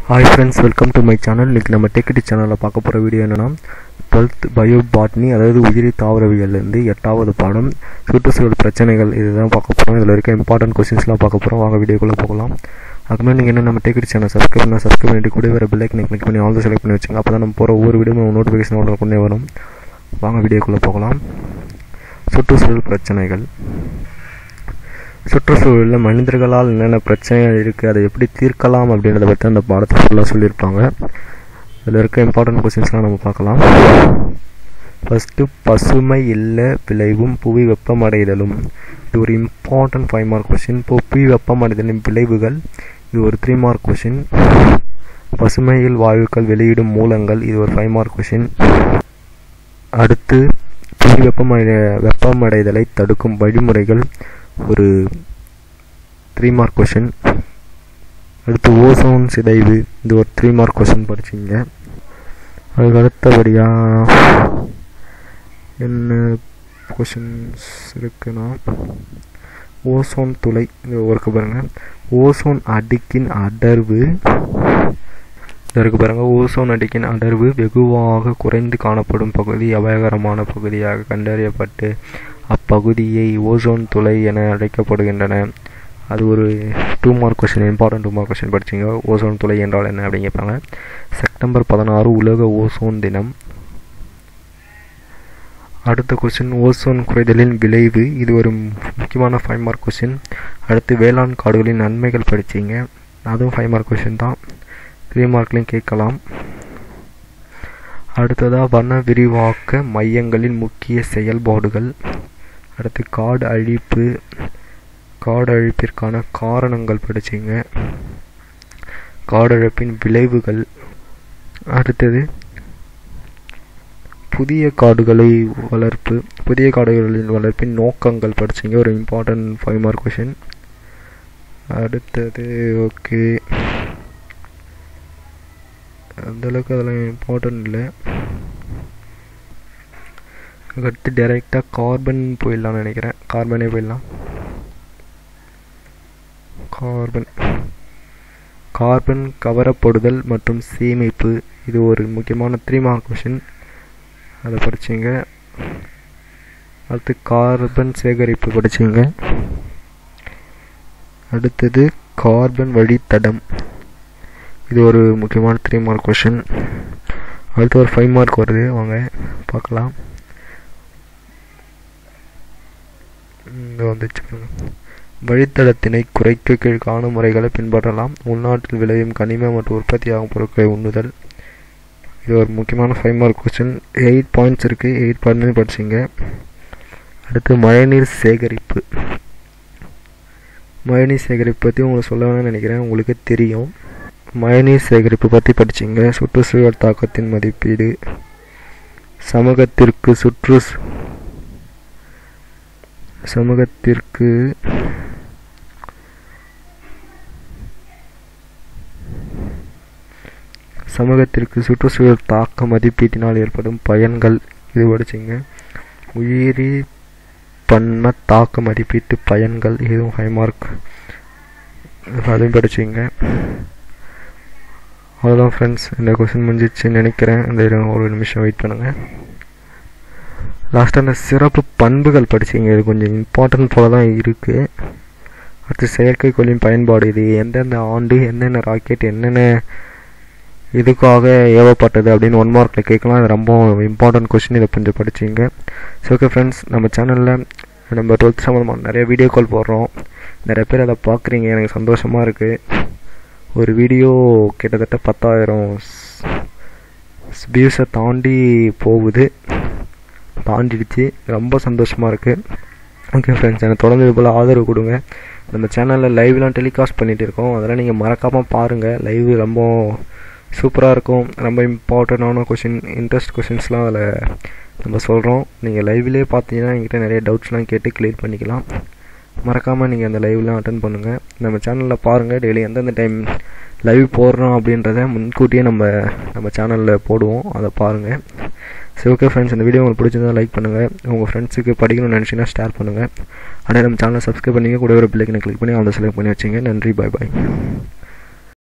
hi friends welcome to my channel இன்றைக்கி நம்ம டெக்கிட்டி சேனலில் பார்க்க போகிற வீடியோ என்னென்னா டுவெல்த் பயோ பாட்னி அதாவது உயிரி தாவரவியல்லேருந்து எட்டாவது பாடம் சுற்றுச்சூழல் பிரச்சனைகள் இதுதான் பார்க்க போகிறோம் இதில் இருக்க இம்பார்ட்டன்ட் கொஸ்டின்ஸ்லாம் பார்க்க போகிறோம் வாங்க வீடியோக்குள்ளே போகலாம் அதுக்கு முன்னாடி நீங்கள் என்ன நம்ம டெக்கிட்டி சேனல் சப்ஸ்கிரைப் பண்ணால் சப்ஸ்கிரைப் பண்ணிட்டு கூட வேறு பில்லைக்கனை கிளிக் பண்ணி ஆல் செலக்ட் பண்ணி வச்சுங்க அப்போ தான் நம்ம போகிற ஒவ்வொரு வீடியோ நோட்டிஃபிகேஷன் ஆர்டர் கொண்டே வரும் வாங்க வீடியோக்குள்ளே போகலாம் சுற்றுச்சூழல் பிரச்சனைகள் சுற்றுச்சூழலில் மனிதர்களால் என்னென்ன பிரச்சனைகள் இருக்குது அதை எப்படி தீர்க்கலாம் அப்படின்றத பற்றி அந்த பாடத்தை ஃபுல்லாக சொல்லியிருப்பாங்க இதில் இருக்க இம்பார்ட்டன்ட் கொஸ்டின்ஸ்லாம் நம்ம பார்க்கலாம் ஃபஸ்ட்டு பசுமை இல்ல விளைவும் புவி வெப்பமடைதலும் இது ஒரு இம்பார்ட்டன்ட் ஃபைவ் மார்க் கொஸ்டின் இப்போ புவி வெப்பமடைதலின் விளைவுகள் இது ஒரு த்ரீ மார்க் கொஸ்டின் பசுமையில் வாயுக்கள் வெளியிடும் மூலங்கள் இது ஒரு ஃபைவ் மார்க் கொஸ்டின் அடுத்து புவி வெப்பமடை வெப்பமடைதலை தடுக்கும் வழிமுறைகள் ஒரு த்ரீ மார்க் கொஷின் அடுத்து ஓசோன் சிதைவு இது ஒரு த்ரீ மார்க் கொஷின் படிச்சிங்க அதுக்கு அடுத்தபடியாக என்ன கொஷின்ஸ் இருக்குன்னா ஓசோன் துளை இது ஒர்க்கு பாருங்கள் ஓசோன் அடுக்கின் அடர்வு இதற்கு பாருங்க ஓசோன் அடுக்கின் அடர்வு வெகுவாக குறைந்து காணப்படும் பகுதி அபாயகரமான பகுதியாக கண்டறியப்பட்டு அப்பகுதியை ஓசோன் துளை என அழைக்கப்படுகின்றன அது ஒரு two mark question important two mark question படிச்சிங்க ஓசோன் துளை என்றால் என்ன அப்படின்னு கேட்பாங்க செப்டம்பர் பதினாறு உலக ஓசோன் தினம் அடுத்த கொஸ்டின் ஓசோன் குறைதலின் விளைவு இது ஒரு முக்கியமான ஃபைவ் மார்க் கொஸ்டின் அடுத்து வேளாண் காடுகளின் நன்மைகள் படிச்சிங்க அதுவும் ஃபைவ் மார்க் கொஸ்டின் தான் த்ரீ மார்க்லையும் கேட்கலாம் அடுத்ததாக வன விரிவாக்க மையங்களின் முக்கிய செயல்பாடுகள் அடுத்து காடு அழிப்பு காடு அழிப்பிற்கான காரணங்கள் படிச்சிங்க காடழிப்பின் விளைவுகள் அடுத்தது புதிய காடுகளை வளர்ப்பு புதிய காடுகளின் வளர்ப்பின் நோக்கங்கள் படிச்சிங்க ஒரு இம்பார்ட்டன்ட் ஃபைவ் மார்க் கொஷின் அடுத்தது ஓகே அந்தளவுக்கு அதெல்லாம் இம்பார்ட்டன்ட் இல்லை அடுத்து டைரெக்டாக கார்பன் போயிடலாம்னு நினைக்கிறேன் கார்பனே போயிடலாம் கார்பன் கார்பன் கவரப்படுதல் மற்றும் சேமிப்பு இது ஒரு முக்கியமான த்ரீ மார்க் கொஷின் அதை படிச்சிங்க அடுத்து கார்பன் சேகரிப்பு படிச்சிங்க அடுத்தது கார்பன் வழித்தடம் இது ஒரு முக்கியமான த்ரீ மார்க் கொஷின் அடுத்து ஒரு ஃபைவ் மார்க் வருது வாங்க பார்க்கலாம் இது வந்துச்சு வழித்தடத்தினை குறைக்க கீழ்காண முறைகளை பின்பற்றலாம் உள்நாட்டில் விளையும் கனிம மற்றும் உற்பத்தியாகும் பொருட்களை உண்ணுதல் இது ஒரு முக்கியமான five mark question eight points இருக்குது எயிட் பாயிண்ட் படிச்சிங்க அடுத்து மழைநீர் சேகரிப்பு மழைநீர் சேகரிப்பு பற்றி உங்களுக்கு சொல்ல வேணும்னு நினைக்கிறேன் உங்களுக்கு தெரியும் மழைநீர் சேகரிப்பு பற்றி படிச்சிங்க சுற்றுச்சூழல் தாக்கத்தின் மதிப்பீடு சமூகத்திற்கு சுற்று சமூகத்திற்கு சமூகத்திற்கு சுற்றுச்சூழல் தாக்க மதிப்பீட்டினால் ஏற்படும் பயன்கள் இது படிச்சிங்க உயிரி பன்ம தாக்க மதிப்பீட்டு பயன்கள் இதுவும் ஃபைவ் மார்க் அதையும் படிச்சிங்க அவ்வளோதான் ஃப்ரெண்ட்ஸ் இந்த கொஸ்டின் முடிஞ்சிச்சுன்னு நினைக்கிறேன் இந்த ஒரு நிமிஷம் வெயிட் பண்ணுங்கள் லாஸ்ட்டாக அந்த சிறப்பு பண்புகள் படிச்சிங்க இது கொஞ்சம் இம்பார்ட்டன்ட் போல தான் இருக்குது அடுத்து செயற்கைக்கோளின் பயன்பாடு இது எந்தெந்த ஆண்டு என்னென்ன ராக்கெட் என்னென்ன இதுக்காக ஏவப்பட்டது அப்படின்னு ஒன் மார்க்கில் கேட்கலாம் இது ரொம்ப இம்பார்ட்டன்ட் கொஸ்டின் இதை கொஞ்சம் படிச்சிங்க ஸோ ஓகே ஃப்ரெண்ட்ஸ் நம்ம சேனலில் நம்ம டுவெல்த் சம்மந்தமாக நிறைய வீடியோ கால் போடுறோம் நிறைய பேர் அதை பார்க்குறீங்க எனக்கு சந்தோஷமாக இருக்குது ஒரு வீடியோ கிட்டத்தட்ட பத்தாயிரம் வியூஸை தாண்டி போகுது தாண்டிடுச்சு ரொம்ப சந்தோஷமாக இருக்குது ஓகே ஃப்ரெண்ட்ஸ் எனக்கு தொடர்ந்து இது போல் ஆதரவு கொடுங்க நம்ம சேனலில் லைவ்லாம் டெலிகாஸ்ட் பண்ணிகிட்டு இருக்கோம் அதெல்லாம் நீங்கள் மறக்காமல் பாருங்கள் லைவ் ரொம்ப சூப்பராக இருக்கும் ரொம்ப இம்பார்ட்டண்டான கொஷின் இன்ட்ரெஸ்ட் கொஷின்ஸ்லாம் அதில் நம்ம சொல்கிறோம் நீங்கள் லைவ்லேயே பார்த்தீங்கன்னா என்கிட்ட நிறைய டவுட்ஸ்லாம் கேட்டு கிளியர் பண்ணிக்கலாம் மறக்காமல் நீங்கள் அந்த லைவ்லாம் அட்டன் பண்ணுங்கள் நம்ம சேனலில் பாருங்கள் டெய்லி எந்தெந்த டைம் லைவ் போடுறோம் அப்படின்றத முன்கூட்டியே நம்ம நம்ம சேனலில் போடுவோம் அதை பாருங்கள் சரி ஓகே ஃப்ரெண்ட்ஸ் இந்த வீடியோ உங்களுக்கு பிடிச்சிருந்தா லைக் பண்ணுங்கள் உங்கள் ஃப்ரெண்ட்ஸுக்கு படிக்கணும்னு நினச்சிங்கன்னா ஷேர் பண்ணுங்கள் அப்படியே நம்ம சேனலை சப்ஸ்கிரைப் பண்ணிங்க கூட ஒரு பிள்ளைக்கு கிளிக் பண்ணி அதை செலக்ட் பண்ணி வச்சிங்க நன்றி பாய் பாய்